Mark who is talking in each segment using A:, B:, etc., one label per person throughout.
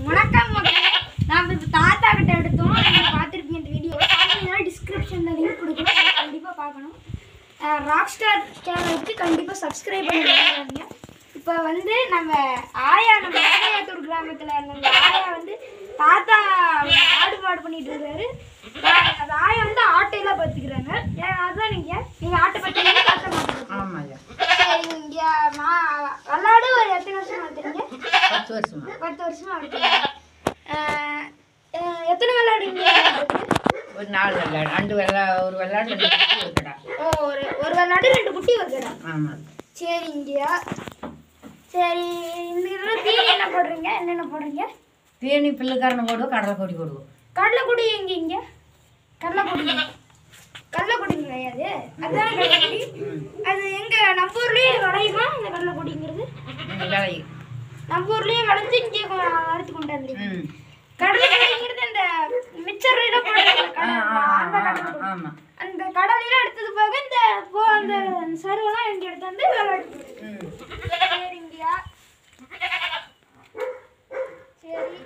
A: வணக்கம் மக்களே நாம் இப்போ தாத்தா கிட்ட எடுத்தோம் நீங்கள் பார்த்துருப்பீங்க இந்த வீடியோ பார்த்தீங்கன்னா டிஸ்கிரிப்ஷனில் லிங்க் கொடுக்குறோம் கண்டிப்பாக பார்க்கணும் ராக் ஸ்டார் சேனலுக்கு கண்டிப்பாக சப்ஸ்கிரைப் பண்ணிடுறாங்க இப்போ வந்து நம்ம ஆயா நம்ம ஆயாத்தூர் கிராமத்தில் நம்ம ஆயா வந்து தாத்தா ஆடு மாடு பண்ணிட்டு இருக்காரு ஆ- அந்த ஆயா வந்து ஆட்டையெல்லாம் பார்த்துக்கிறாங்க ஏன் அதுதான் நீங்கள் நீங்கள் ஆட்டை பார்த்துக்கிறீங்க தாத்தா மாட்டு
B: ஆமாம் ஐயா
A: சரி இங்கே நான் விளாடு ஒரு எத்தனை வருஷம் வளர்த்துறீங்க
B: பத்து வருஷமா
A: பத்து வருஷமா இருக்கீங்க அஹ் அஹ் எத்தனை விளையாடுங்க
B: ஒரு நாலு வெள்ளாடு ரெண்டு வெள்ளா ஒரு வெள்ளாடு ரெண்டு குட்டி ஒரு கடா
A: ஓ ஒரு ஒரு விளையாடு ரெண்டு குட்டி ஒரு கடை
B: ஆமாம்
A: சரி இங்கயா சரி இந்த இதில் தீனி என்ன போடுறீங்க என்னென்ன போடுறீங்க
B: தேனி பிள்ளைக்காரனை போடுவோம் கடலை கொடி போடுவோம்
A: கடலைக்குடி எங்க இங்க கடலைக்குடி கடலைக்குடி கிடையாது அதுதான் கடலைக்குடி அது எங்க நம்ம ஊர்லயே விளையுமா இந்த கடலைக்குடிங்கிறது
B: இந்த வேலை
A: நம்ம ஊர்லயே விளைஞ்சு இங்கே அறுத்து கொண்டு வந்துருங்க
B: ம்
A: கடலைக்குடிங்கிறது இந்த மிச்சர்ல போடுற
B: ஆ
A: கடலை
B: ஆ
A: அந்த
B: ஆ
A: கடலைக்குடி
B: ஆமாம்
A: அந்த கடலையில எடுத்தது போக இந்த போ அந்த சருவெல்லாம் இங்க எடுத்து வந்து விளையாடுது
B: ம்
A: சரிங்கய்யா சரி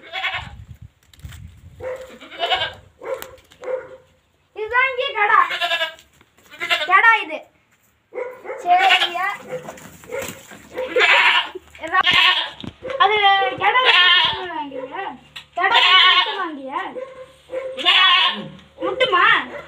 A: இதுதான் இங்கே கடா கடா இது சரிங்கய்யா இதா- அது கடை வாங்கிய கடை வாங்கிய முட்டுமா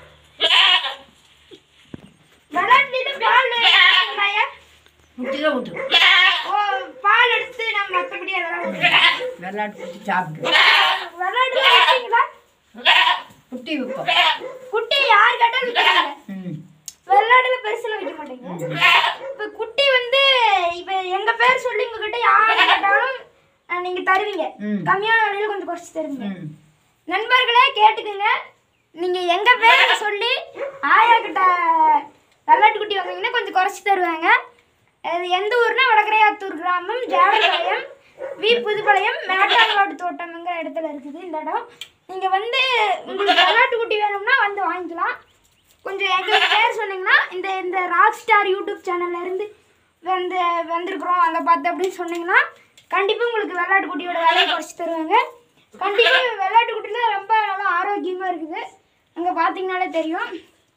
A: விளாட்லிட்டு பால் எடுத்துக்கிறாயா?
B: குட்டி தான் விட்டு
A: ஓ பால் எடுத்து நம்ம மற்றபடி அதெல்லாம் விட்டுறோம்.
B: வெள்ளாடு குட்டி சாப்பிட்டு
A: விளையாட்டு வச்சீங்களா?
B: குட்டி வைப்போம்
A: குட்டி யார் கேட்டாலும் விற்கிறாங்க
B: ம்
A: வெள்ளாடுல பெருசுல வைக்க மாட்டீங்க இப்ப குட்டி வந்து இப்ப எங்க பேர் சொல்லி உங்ககிட்ட யார் கேட்டாலும் அஹ், நீங்க தருவீங்க
B: ம்
A: கம்மியான விலையில கொஞ்சம் குறைச்சு தருவீங்க
B: ம்
A: நண்பர்களே கேட்டுக்குங்க நீங்க எங்க பேரை சொல்லி ஆயா கிட்ட வெள்ளாட்டு குட்டி வாங்குனீங்கன்னா கொஞ்சம் குறைச்சி தருவாங்க அது எந்த ஊர்னா வடகரையாத்தூர் கிராமம் ஜாவல்பாளையம் வி புதுப்பாளையம் மேட்டாங்காடு தோட்டம்ங்கிற இடத்துல இருக்குது இந்த இடம் நீங்க வந்து உங்களுக்கு வெள்ளாட்டு குட்டி வேணும்னா வந்து வாங்கிக்கலாம் கொஞ்சம் எங்களுக்கு பேர் சொன்னீங்கன்னா இந்த இந்த ராக் ஸ்டார் யூடியூப் சேனல்ல இருந்து வந்து வந்திருக்கிறோம் அதை பார்த்து அப்படின்னு சொன்னீங்கன்னா கண்டிப்பாக உங்களுக்கு வெள்ளாட்டு குட்டியோட விலையை குறைச்சி தருவாங்க கண்டிப்பாக வெள்ளாட்டு குட்டியில் ரொம்ப நல்லா ஆரோக்கியமாக இருக்குது அங்கே பார்த்தீங்கனாலே தெரியும்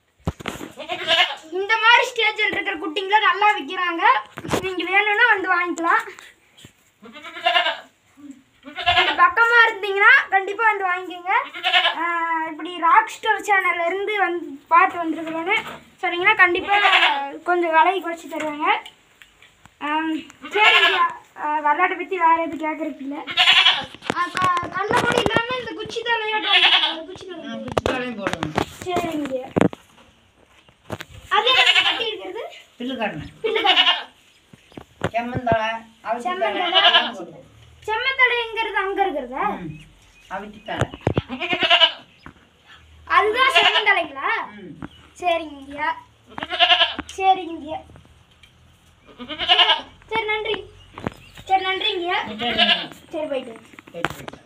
A: இந்த மாதிரி ஸ்டேஜில் இருக்கிற குட்டிங்களை நல்லா விற்கிறாங்க நீங்கள் வேணும்னா வந்து வாங்கிக்கலாம் இந்த பக்கமாக இருந்தீங்கன்னா கண்டிப்பாக வந்து வாங்கிக்கோங்க ஆஹ் இப்படி ராக் ஸ்டார் சேனல்ல இருந்து வந்து பார்த்து வந்துருக்குறேன்னு சொன்னீங்கன்னா கண்டிப்பாக கொஞ்சம் விலையை குறைச்சி தருவாங்க ஆம், சரிங்க விளையாட்டை பற்றி வேறு எதுவும் கேட்குறதுக்கு இல்லை கண்ணப்படி இல்லாமல் இந்த குச்சி தலையாட்டம் குச்சி தலை
B: ம், குச்சி வேலையும் போடுவோம்
A: சரிங்க அது என்ன கட்டி இருக்கிறது
B: பிள்ளைக்காரனை
A: பிள்ளைக்காரன்.
B: செம்மந்தலை அவிச்சி தலை
A: செம்மந்தழை,
B: எல்லாம் போடுவோம்
A: செம்மத்தலைங்கிறது அங்க இருக்கிறதா
B: ம் அவிச்சி தலை
A: அதுதான் செம்மந்தலைங்களா
B: ம்
A: சரிங்கய்யா சரிங்கய்யா சரி நன்றி சரி நன்றிங்கய்யா
B: சரி
A: சரி போயிட்டு
B: சரி